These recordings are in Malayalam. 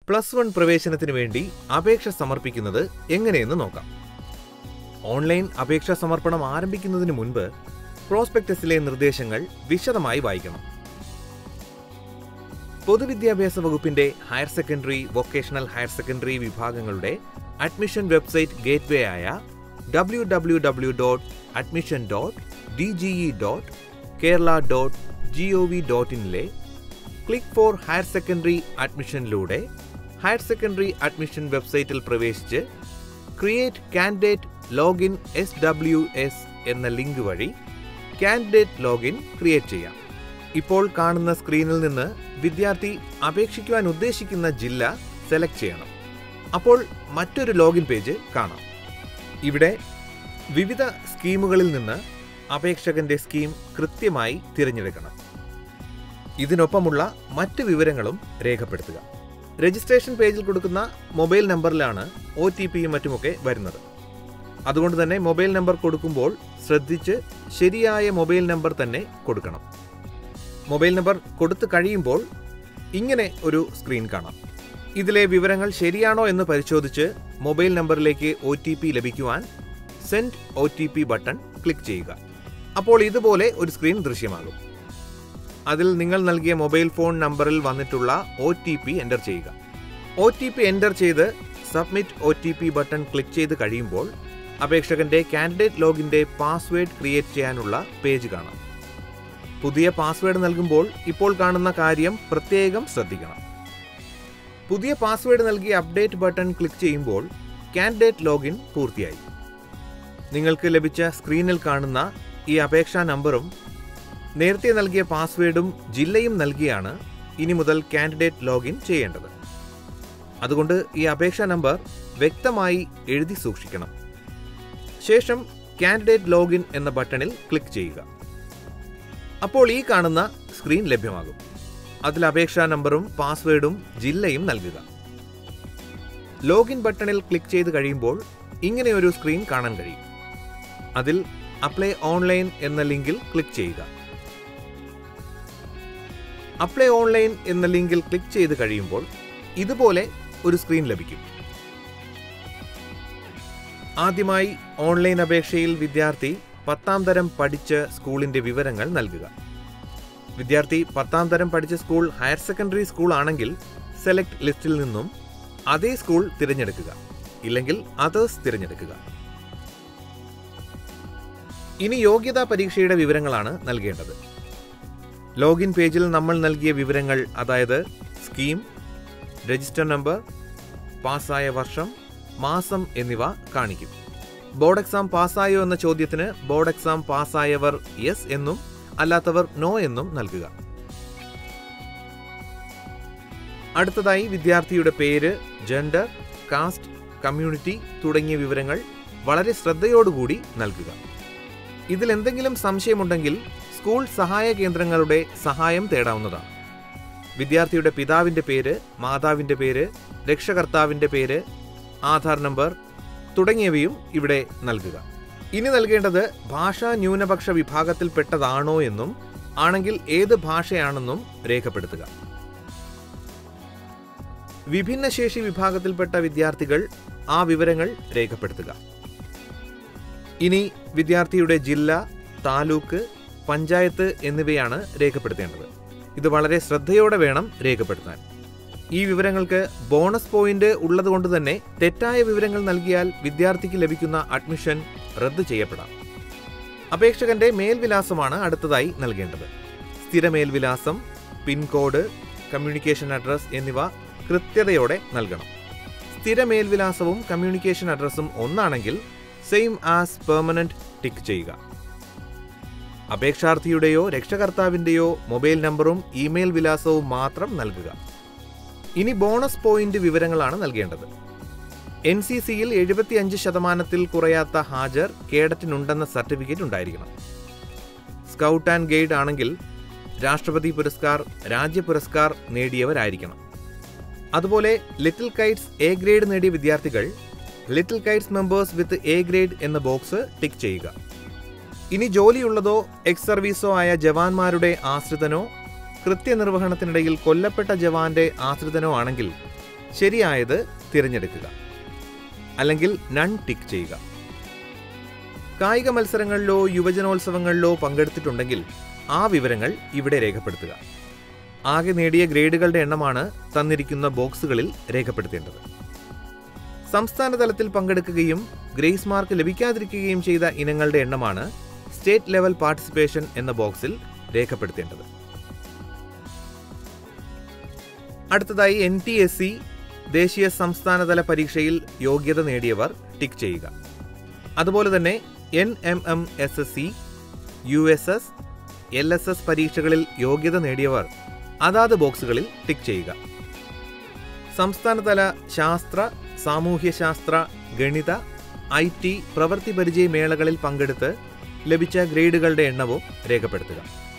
പ്ലസ് വൺ പ്രവേശനത്തിന് വേണ്ടി അപേക്ഷ സമർപ്പിക്കുന്നത് എങ്ങനെയെന്ന് നോക്കാം ഓൺലൈൻ അപേക്ഷാ സമർപ്പണം ആരംഭിക്കുന്നതിന് മുൻപ് പ്രോസ്പെക്ടസിലെ നിർദ്ദേശങ്ങൾ വിശദമായി വായിക്കണം പൊതുവിദ്യാഭ്യാസ വകുപ്പിന്റെ higher secondary vocational higher secondary വിഭാഗങ്ങളുടെ അഡ്മിഷൻ വെബ്സൈറ്റ് ഗേറ്റ്വേ ആയ W W W dot admission dot D G E dot Kerala dot G O V dot ഇനിലെ ക്ലിക്ക് ഫോർ ഹയർ സെക്കൻഡറി അഡ്മിഷനിലൂടെ ഹയർ സെക്കൻഡറി അഡ്മിഷൻ വെബ്സൈറ്റിൽ പ്രവേശിച്ച് create candidate login S W S എന്ന ലിങ്ക് വഴി കാൻഡിഡേറ്റ് ലോഗിൻ ക്രിയേറ്റ് ചെയ്യാം ഇപ്പോൾ കാണുന്ന സ്ക്രീനിൽ നിന്ന് വിദ്യാർത്ഥി അപേക്ഷിക്കുവാൻ ഉദ്ദേശിക്കുന്ന ജില്ല സെലക്ട് ചെയ്യണം അപ്പോൾ മറ്റൊരു ലോഗിൻ പേജ് കാണാം ഇവിടെ വിവിധ സ്കീമുകളിൽ നിന്ന് അപേക്ഷകന്റെ സ്കീം കൃത്യമായി തിരഞ്ഞെടുക്കണം ഇതിനൊപ്പമുള്ള മറ്റ് വിവരങ്ങളും രേഖപ്പെടുത്തുക രജിസ്ട്രേഷൻ പേജിൽ കൊടുക്കുന്ന മൊബൈൽ നമ്പറിലാണ് ഒ ടി പിയും മറ്റുമൊക്കെ വരുന്നത് അതുകൊണ്ട് തന്നെ മൊബൈൽ നമ്പർ കൊടുക്കുമ്പോൾ ശ്രദ്ധിച്ച് ശരിയായ മൊബൈൽ നമ്പർ തന്നെ കൊടുക്കണം മൊബൈൽ നമ്പർ കൊടുത്തു കഴിയുമ്പോൾ ഇങ്ങനെ ഒരു സ്ക്രീൻ കാണാം ഇതിലെ വിവരങ്ങൾ ശരിയാണോ എന്ന് പരിശോധിച്ച് മൊബൈൽ നമ്പറിലേക്ക് ഒ ടി പി ലഭിക്കുവാൻ send O T P button click ചെയ്യുക അപ്പോൾ ഇതുപോലെ ഒരു സ്ക്രീൻ ദൃശ്യമാകും അതിൽ നിങ്ങൾ നൽകിയ മൊബൈൽ ഫോൺ നമ്പറിൽ വന്നിട്ടുള്ള ഒ ടി പി എൻ്റർ ചെയ്യുക ഒ ടി പി എൻ്റർ ചെയ്ത് submit O T P button click ചെയ്ത് കഴിയുമ്പോൾ അപേക്ഷകന്റെ കാൻഡിഡേറ്റ് ലോഗിന്റെ പാസ്വേഡ് ക്രിയേറ്റ് ചെയ്യാനുള്ള പേജ് കാണാം പുതിയ പാസ്വേഡ് നൽകുമ്പോൾ ഇപ്പോൾ കാണുന്ന കാര്യം പ്രത്യേകം ശ്രദ്ധിക്കണം പുതിയ പാസ്വേഡ് നൽകി അപ്ഡേറ്റ് ബട്ടൺ ക്ലിക്ക് ചെയ്യുമ്പോൾ കാൻഡിഡേറ്റ് ലോഗിൻ പൂർത്തിയായി നിങ്ങൾക്ക് ലഭിച്ച സ്ക്രീനിൽ കാണുന്ന ഈ അപേക്ഷാ നമ്പറും നേരത്തെ നൽകിയ പാസ്വേഡും ജില്ലയും നൽകിയാണ് ഇനി മുതൽ കാൻഡിഡേറ്റ് ലോഗിൻ ചെയ്യേണ്ടത് അതുകൊണ്ട് ഈ അപേക്ഷാ നമ്പർ വ്യക്തമായി എഴുതി സൂക്ഷിക്കണം ശേഷം കാൻഡിഡേറ്റ് ലോഗിൻ എന്ന ബട്ടണിൽ ക്ലിക്ക് ചെയ്യുക അപ്പോൾ ഈ കാണുന്ന സ്ക്രീൻ ലഭ്യമാകും അതിൽ അപേക്ഷാ നമ്പറും പാസ്വേഡും ജില്ലയും നൽകുക ലോഗിൻ ബട്ടണിൽ ക്ലിക്ക് ചെയ്ത് കഴിയുമ്പോൾ ഇങ്ങനെ ഒരു സ്ക്രീൻ കാണാൻ കഴിയും അതിൽ അപ്ലൈ ഓൺലൈൻ എന്ന ലിങ്കിൽ ക്ലിക്ക് ചെയ്യുക അപ്ലൈ ഓൺലൈൻ എന്ന ലിങ്കിൽ ക്ലിക്ക് ചെയ്ത് കഴിയുമ്പോൾ ഇതുപോലെ ഒരു സ്ക്രീൻ ലഭിക്കും ആദ്യമായി ഓൺലൈൻ അപേക്ഷയിൽ വിദ്യാർത്ഥി പത്താം തരം പഠിച്ച സ്കൂളിന്റെ വിവരങ്ങൾ നൽകുക വിദ്യാർത്ഥി പത്താം തരം പഠിച്ച സ്കൂൾ ഹയർ സെക്കൻഡറി സ്കൂൾ ആണെങ്കിൽ സെലക്ട് ലിസ്റ്റിൽ നിന്നും അതേ സ്കൂൾ തിരഞ്ഞെടുക്കുക ഇല്ലെങ്കിൽ അതേഴ്സ് തിരഞ്ഞെടുക്കുക ഇനി യോഗ്യതാ പരീക്ഷയുടെ വിവരങ്ങളാണ് നൽകേണ്ടത് ലോഗിൻ പേജിൽ നമ്മൾ നൽകിയ വിവരങ്ങൾ അതായത് സ്കീം രജിസ്റ്റർ നമ്പർ പാസ്സായ വർഷം മാസം എന്നിവ കാണിക്കും ബോർഡ് എക്സാം പാസ്സായോ എന്ന ചോദ്യത്തിന് ബോർഡ് എക്സാം പാസ്സായവർ യെസ് എന്നും അല്ലാത്തവർ നോ എന്നും നൽകുക അടുത്തതായി വിദ്യാർത്ഥിയുടെ പേര് ജെൻഡർ കാസ്റ്റ് കമ്മ്യൂണിറ്റി തുടങ്ങിയ വിവരങ്ങൾ വളരെ ശ്രദ്ധയോടുകൂടി നൽകുക ഇതിൽ എന്തെങ്കിലും സംശയമുണ്ടെങ്കിൽ സ്കൂൾ സഹായ കേന്ദ്രങ്ങളുടെ സഹായം തേടാവുന്നതാണ് വിദ്യാർത്ഥിയുടെ പിതാവിന്റെ പേര് മാതാവിന്റെ പേര് രക്ഷകർത്താവിന്റെ പേര് ആധാർ നമ്പർ തുടങ്ങിയവയും ഇവിടെ നൽകുക ഇനി നൽകേണ്ടത് ഭാഷാ ന്യൂനപക്ഷ വിഭാഗത്തിൽപ്പെട്ടതാണോ എന്നും ആണെങ്കിൽ ഏത് ഭാഷയാണെന്നും രേഖപ്പെടുത്തുക വിഭിന്നശേഷി വിഭാഗത്തിൽപ്പെട്ട വിദ്യാർത്ഥികൾ ആ വിവരങ്ങൾ രേഖപ്പെടുത്തുക ഇനി വിദ്യാർത്ഥിയുടെ ജില്ല താലൂക്ക് പഞ്ചായത്ത് എന്നിവയാണ് രേഖപ്പെടുത്തേണ്ടത് ഇത് വളരെ ശ്രദ്ധയോടെ വേണം രേഖപ്പെടുത്താൻ ഈ വിവരങ്ങൾക്ക് ബോണസ് പോയിന്റ് ഉള്ളതുകൊണ്ട് തന്നെ തെറ്റായ വിവരങ്ങൾ നൽകിയാൽ വിദ്യാർത്ഥിക്ക് ലഭിക്കുന്ന അഡ്മിഷൻ റദ്ദ് ചെയ്യപ്പെടാം അപേക്ഷകന്റെ മേൽവിലാസമാണ് അടുത്തതായി നൽകേണ്ടത് സ്ഥിര മേൽവിലാസം പിൻകോഡ് കമ്മ്യൂണിക്കേഷൻ അഡ്രസ് എന്നിവ കൃത്യതയോടെ നൽകണം സ്ഥിര മേൽവിലാസവും കമ്മ്യൂണിക്കേഷൻ അഡ്രസ്സും ഒന്നാണെങ്കിൽ സെയിം ആസ് പെർമനന്റ് ടിക്ക് ചെയ്യുക അപേക്ഷാർത്ഥിയുടെയോ രക്ഷകർത്താവിന്റെയോ മൊബൈൽ നമ്പറും ഇമെയിൽ വിലാസവും മാത്രം നൽകുക ഇനി ബോണസ് പോയിന്റ് വിവരങ്ങളാണ് നൽകേണ്ടത് എൻ സി സിയിൽ എഴുപത്തിയഞ്ച് ശതമാനത്തിൽ കുറയാത്ത ഹാജർ കേഡറ്റിനുണ്ടെന്ന സർട്ടിഫിക്കറ്റ് ഉണ്ടായിരിക്കണം സ്കൗട്ട് ആൻഡ് ഗൈഡ് ആണെങ്കിൽ രാഷ്ട്രപതി പുരസ്കാർ രാജ്യ പുരസ്കാർ നേടിയവരായിരിക്കണം അതുപോലെ ലിറ്റിൽ കൈറ്റ്സ് എ ഗ്രേഡ് നേടിയ വിദ്യാർത്ഥികൾ little kites members with A grade എന്ന ബോക്സ് ടിക്ക് ചെയ്യുക ഇനി ജോലിയുള്ളതോ എക്സ് സർവീസോ ആയ ജവാന്മാരുടെ ആശ്രിതനോ കൃത്യനിർവഹണത്തിനിടയിൽ കൊല്ലപ്പെട്ട ജവാന്റെ ആശ്രിതനോ ആണെങ്കിൽ ശരിയായത് തിരഞ്ഞെടുക്കുക അല്ലെങ്കിൽ നൺ ടിക്ക് ചെയ്യുക കായിക മത്സരങ്ങളിലോ യുവജനോത്സവങ്ങളിലോ പങ്കെടുത്തിട്ടുണ്ടെങ്കിൽ ആ വിവരങ്ങൾ ഇവിടെ രേഖപ്പെടുത്തുക ആകെ നേടിയ ഗ്രേഡുകളുടെ എണ്ണമാണ് തന്നിരിക്കുന്ന ബോക്സുകളിൽ രേഖപ്പെടുത്തേണ്ടത് സംസ്ഥാന തലത്തിൽ പങ്കെടുക്കുകയും ഗ്രേസ് മാർക്ക് ലഭിക്കാതിരിക്കുകയും ചെയ്ത ഇനങ്ങളുടെ എണ്ണമാണ് സ്റ്റേറ്റ് ലെവൽ പാർട്ടിസിപ്പേഷൻ എന്ന ബോക്സിൽ രേഖപ്പെടുത്തേണ്ടത് അടുത്തതായി എൻ ടി എസ് സി ദേശീയ സംസ്ഥാനതല പരീക്ഷയിൽ യോഗ്യത നേടിയവർ ടിക്ക് ചെയ്യുക അതുപോലെ തന്നെ N M M S S C U S S L S S പരീക്ഷകളിൽ യോഗ്യത നേടിയവർ അതാത് ബോക്സുകളിൽ ടിക്ക് ചെയ്യുക സംസ്ഥാനതല ശാസ്ത്ര സാമൂഹ്യശാസ്ത്ര ഗണിത ഐ ടി പ്രവൃത്തി പരിചയ മേളകളിൽ പങ്കെടുത്ത് ലഭിച്ച ഗ്രേഡുകളുടെ എണ്ണവും രേഖപ്പെടുത്തുക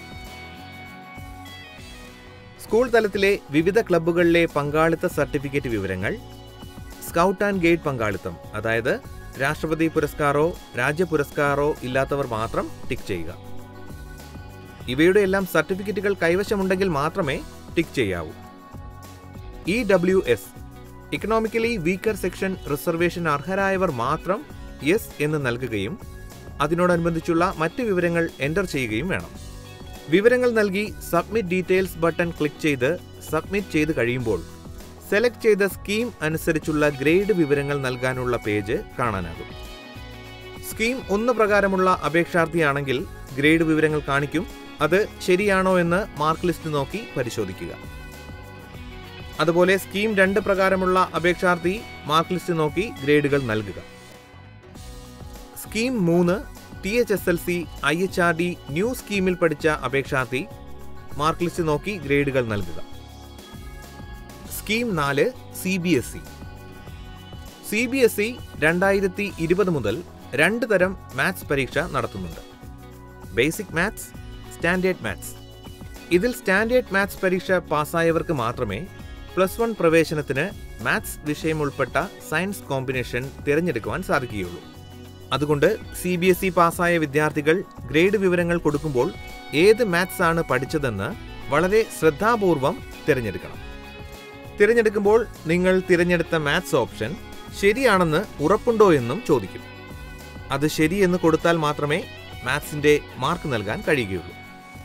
സ്കൂൾ തലത്തിലെ വിവിധ ക്ലബ്ബുകളിലെ പങ്കാളിത്ത സർട്ടിഫിക്കറ്റ് വിവരങ്ങൾ സ്കൗട്ട് ആൻഡ് ഗൈഡ് പങ്കാളിത്തം അതായത് രാഷ്ട്രപതി പുരസ്കാരോ രാജ്യ പുരസ്കാരോ ഇല്ലാത്തവർ മാത്രം ടിക്ക് ചെയ്യുക ഇവയുടെ എല്ലാം സർട്ടിഫിക്കറ്റുകൾ കൈവശമുണ്ടെങ്കിൽ മാത്രമേ ടിക്ക് ചെയ്യാവൂ E W S economically weaker section reservation അർഹരായവർ മാത്രം യെസ് എന്ന് നൽകുകയും അതിനോടനുബന്ധിച്ചുള്ള മറ്റ് വിവരങ്ങൾ എൻ്റർ ചെയ്യുകയും വേണം വിവരങ്ങൾ നൽകി സബ്മിറ്റ് ഡീറ്റെയിൽസ് ബട്ടൺ ക്ലിക്ക് ചെയ്ത് സബ്മിറ്റ് ചെയ്ത് കഴിയുമ്പോൾ സെലക്ട് ചെയ്ത സ്കീം അനുസരിച്ചുള്ള ഗ്രേഡ് വിവരങ്ങൾ നൽകാനുള്ള പേജ് കാണാനാകും സ്കീം ഒന്ന് പ്രകാരമുള്ള അപേക്ഷാർത്ഥിയാണെങ്കിൽ ഗ്രേഡ് വിവരങ്ങൾ കാണിക്കും അത് ശരിയാണോ എന്ന് മാർക്ക് ലിസ്റ്റ് നോക്കി പരിശോധിക്കുക അതുപോലെ സ്കീം രണ്ട് പ്രകാരമുള്ള അപേക്ഷാർത്ഥി മാർക്ക് ലിസ്റ്റ് നോക്കി ഗ്രേഡുകൾ നൽകുക സ്കീം മൂന്ന് T H S L C I H R D new സ്കീമിൽ പഠിച്ച അപേക്ഷാർത്ഥി മാർക്ക് ലിസ്റ്റ് നോക്കി ഗ്രേഡുകൾ നൽകുക സ്കീം നാല് C B S E C B S E രണ്ടായിരത്തി ഇരുപത് മുതൽ രണ്ട് തരം മാത്സ് പരീക്ഷ നടത്തുന്നുണ്ട് ബേസിക് മാത്സ് സ്റ്റാൻഡേർഡ് മാത്സ് ഇതിൽ സ്റ്റാൻഡേർഡ് മാത്സ് പരീക്ഷ പാസ്സായവർക്ക് മാത്രമേ പ്ലസ് വൺ പ്രവേശനത്തിന് മാത്സ് വിഷയം ഉൾപ്പെട്ട സയൻസ് കോമ്പിനേഷൻ തിരഞ്ഞെടുക്കുവാൻ സാധിക്കുകയുള്ളൂ അതുകൊണ്ട് സി ബി എസ് ഇ പാസ്സായ വിദ്യാർത്ഥികൾ ഗ്രേഡ് വിവരങ്ങൾ കൊടുക്കുമ്പോൾ ഏത് മാത്സ് ആണ് പഠിച്ചതെന്ന് വളരെ ശ്രദ്ധാപൂർവം തിരഞ്ഞെടുക്കണം തിരഞ്ഞെടുക്കുമ്പോൾ നിങ്ങൾ തിരഞ്ഞെടുത്ത മാത്സ് ഓപ്ഷൻ ശരിയാണെന്ന് ഉറപ്പുണ്ടോ എന്നും ചോദിക്കും അത് ശരിയെന്ന് കൊടുത്താൽ മാത്രമേ മാത്സിന്റെ മാർക്ക് നൽകാൻ കഴിയുകയുള്ളൂ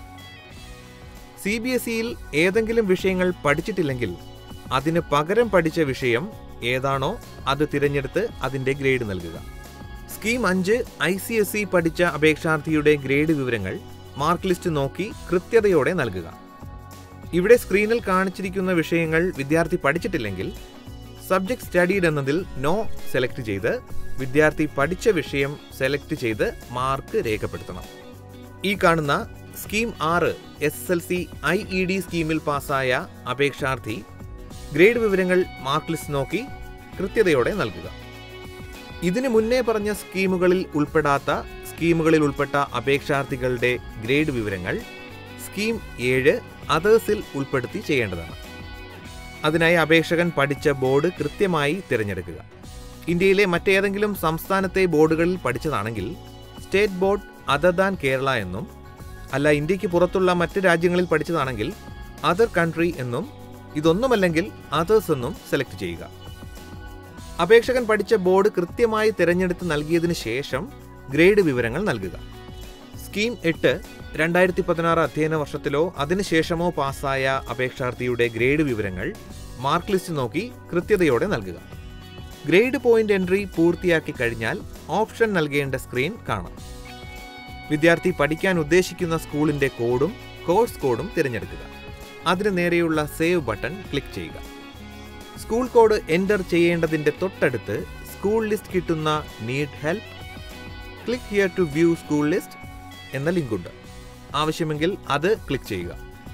സി ബി എസ് ഇയിൽ ഏതെങ്കിലും വിഷയങ്ങൾ പഠിച്ചിട്ടില്ലെങ്കിൽ അതിന് പകരം പഠിച്ച വിഷയം ഏതാണോ അത് തിരഞ്ഞെടുത്ത് അതിന്റെ ഗ്രേഡ് നൽകുക സ്കീം അഞ്ച് ഐ സി എസ് ഇ പഠിച്ച അപേക്ഷാർത്ഥിയുടെ ഗ്രേഡ് വിവരങ്ങൾ മാർക്ക് ലിസ്റ്റ് നോക്കി കൃത്യതയോടെ നൽകുക ഇവിടെ സ്ക്രീനിൽ കാണിച്ചിരിക്കുന്ന വിഷയങ്ങൾ വിദ്യാർത്ഥി പഠിച്ചിട്ടില്ലെങ്കിൽ സബ്ജക്ട് സ്റ്റഡീഡ് എന്നതിൽ നോ സെലക്ട് ചെയ്ത് വിദ്യാർത്ഥി പഠിച്ച വിഷയം സെലക്ട് ചെയ്ത് മാർക്ക് രേഖപ്പെടുത്തണം ഈ കാണുന്ന സ്കീം ആറ് S L C I E D സ്കീമിൽ പാസ്സായ അപേക്ഷാർത്ഥി ഗ്രേഡ് വിവരങ്ങൾ മാർക്ക് ലിസ്റ്റ് നോക്കി കൃത്യതയോടെ നൽകുക ഇതിനു മുന്നേ പറഞ്ഞ സ്കീമുകളിൽ ഉൾപ്പെടാത്ത സ്കീമുകളിൽ ഉൾപ്പെട്ട അപേക്ഷാർത്ഥികളുടെ ഗ്രേഡ് വിവരങ്ങൾ സ്കീം ഏഴ് അതേഴ്സിൽ ഉൾപ്പെടുത്തി ചെയ്യേണ്ടതാണ് അതിനായി അപേക്ഷകൻ പഠിച്ച ബോർഡ് കൃത്യമായി തിരഞ്ഞെടുക്കുക ഇന്ത്യയിലെ മറ്റേതെങ്കിലും സംസ്ഥാനത്തെ ബോർഡുകളിൽ പഠിച്ചതാണെങ്കിൽ state board other than Kerala എന്നും അല്ല ഇന്ത്യക്ക് പുറത്തുള്ള മറ്റ് രാജ്യങ്ങളിൽ പഠിച്ചതാണെങ്കിൽ അതർ കൺട്രി എന്നും ഇതൊന്നുമല്ലെങ്കിൽ അതേഴ്സ് എന്നും സെലക്ട് ചെയ്യുക അപേക്ഷകൻ പഠിച്ച ബോർഡ് കൃത്യമായി തിരഞ്ഞെടുത്ത് നൽകിയതിനു ശേഷം ഗ്രേഡ് വിവരങ്ങൾ നൽകുക സ്കീം എട്ട് രണ്ടായിരത്തി പതിനാറ് അധ്യയന വർഷത്തിലോ അതിനുശേഷമോ പാസ്സായ അപേക്ഷാർത്ഥിയുടെ ഗ്രേഡ് വിവരങ്ങൾ മാർക്ക് ലിസ്റ്റ് നോക്കി കൃത്യതയോടെ നൽകുക ഗ്രേഡ് പോയിന്റ് എൻട്രി പൂർത്തിയാക്കി കഴിഞ്ഞാൽ ഓപ്ഷൻ നൽകേണ്ട സ്ക്രീൻ കാണാം വിദ്യാർത്ഥി പഠിക്കാൻ ഉദ്ദേശിക്കുന്ന സ്കൂളിന്റെ കോഡും കോഴ്സ് കോഡും തിരഞ്ഞെടുക്കുക അതിന് നേരെയുള്ള സേവ് ബട്ടൺ ക്ലിക്ക് ചെയ്യുക സ്കൂൾ കോഡ് എൻ്റർ ചെയ്യേണ്ടതിന്റെ തൊട്ടടുത്ത് സ്കൂൾ ലിസ്റ്റ് കിട്ടുന്ന need help click here to view school list എന്ന ലിങ്കുണ്ട് ആവശ്യമെങ്കിൽ അത് ക്ലിക്ക് ചെയ്യുക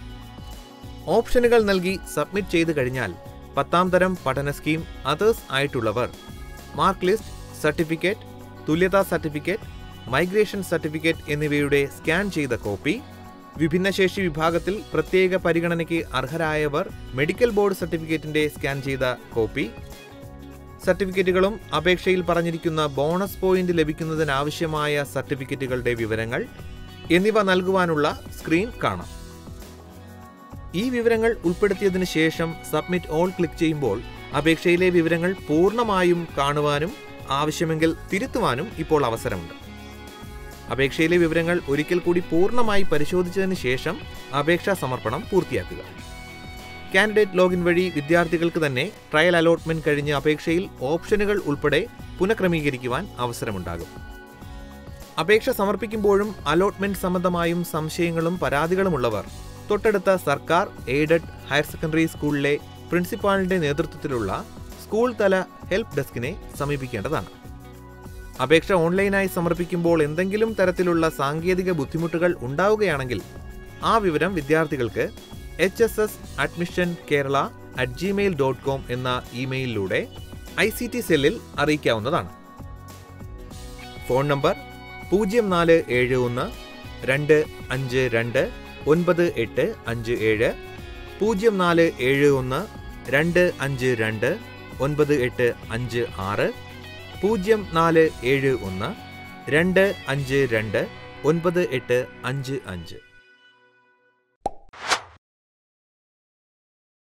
ഓപ്ഷനുകൾ നൽകി സബ്മിറ്റ് ചെയ്ത് കഴിഞ്ഞാൽ പത്താം തരം പഠന സ്കീം അതേഴ്സ് ആയിട്ടുള്ളവർ മാർക്ക് ലിസ്റ്റ് സർട്ടിഫിക്കറ്റ് തുല്യതാ സർട്ടിഫിക്കറ്റ് മൈഗ്രേഷൻ സർട്ടിഫിക്കറ്റ് എന്നിവയുടെ സ്കാൻ ചെയ്ത കോപ്പി വിഭിന്നശേഷി വിഭാഗത്തിൽ പ്രത്യേക പരിഗണനയ്ക്ക് അർഹരായവർ മെഡിക്കൽ ബോർഡ് സർട്ടിഫിക്കറ്റിന്റെ സ്കാൻ ചെയ്ത കോപ്പി സർട്ടിഫിക്കറ്റുകളും അപേക്ഷയിൽ പറഞ്ഞിരിക്കുന്ന ബോണസ് പോയിന്റ് ലഭിക്കുന്നതിനാവശ്യമായ സർട്ടിഫിക്കറ്റുകളുടെ വിവരങ്ങൾ എന്നിവ നൽകുവാനുള്ള സ്ക്രീൻ കാണാം ഈ വിവരങ്ങൾ ഉൾപ്പെടുത്തിയതിനു ശേഷം സബ്മിറ്റ് ഓൾ ക്ലിക്ക് ചെയ്യുമ്പോൾ അപേക്ഷയിലെ വിവരങ്ങൾ പൂർണ്ണമായും കാണുവാനും ആവശ്യമെങ്കിൽ തിരുത്തുവാനും ഇപ്പോൾ അവസരമുണ്ട് അപേക്ഷയിലെ വിവരങ്ങൾ ഒരിക്കൽ കൂടി പൂർണ്ണമായി പരിശോധിച്ചതിന് ശേഷം അപേക്ഷാ സമർപ്പണം പൂർത്തിയാക്കുക കാൻഡിഡേറ്റ് ലോഗിൻ വഴി വിദ്യാർത്ഥികൾക്ക് തന്നെ ട്രയൽ അലോട്ട്മെന്റ് കഴിഞ്ഞ് അപേക്ഷയിൽ ഓപ്ഷനുകൾ ഉൾപ്പെടെ പുനഃക്രമീകരിക്കുവാൻ അവസരമുണ്ടാകും അപേക്ഷ സമർപ്പിക്കുമ്പോഴും അലോട്ട്മെന്റ് സംബന്ധമായും സംശയങ്ങളും പരാതികളുമുള്ളവർ തൊട്ടടുത്ത സർക്കാർ എയ്ഡഡ് ഹയർ സെക്കൻഡറി സ്കൂളിലെ പ്രിൻസിപ്പാളിന്റെ നേതൃത്വത്തിലുള്ള സ്കൂൾ തല ഹെൽപ്പ് ഡെസ്കിനെ സമീപിക്കേണ്ടതാണ് അപേക്ഷ ഓൺലൈനായി സമർപ്പിക്കുമ്പോൾ എന്തെങ്കിലും തരത്തിലുള്ള സാങ്കേതിക ബുദ്ധിമുട്ടുകൾ ഉണ്ടാവുകയാണെങ്കിൽ ആ വിവരം വിദ്യാർത്ഥികൾക്ക് H S S admission Kerala at Gmail dot com എന്ന ഇമെയിലിലൂടെ ഐ സി ടി സെല്ലിൽ അറിയിക്കാവുന്നതാണ് ഫോൺ നമ്പർ പൂജ്യം നാല് ഏഴ് ഒന്ന് രണ്ട് അഞ്ച് രണ്ട് ഒൻപത് എട്ട് അഞ്ച് ഏഴ് പൂജ്യം നാല് ഏഴ് ഒന്ന് രണ്ട് അഞ്ച് രണ്ട് ഒൻപത് എട്ട് അഞ്ച് ആറ് പൂജ്യം നാല് ഏഴ് ഒന്ന് രണ്ട് അഞ്ച് രണ്ട് ഒൻപത് എട്ട് അഞ്ച് അഞ്ച്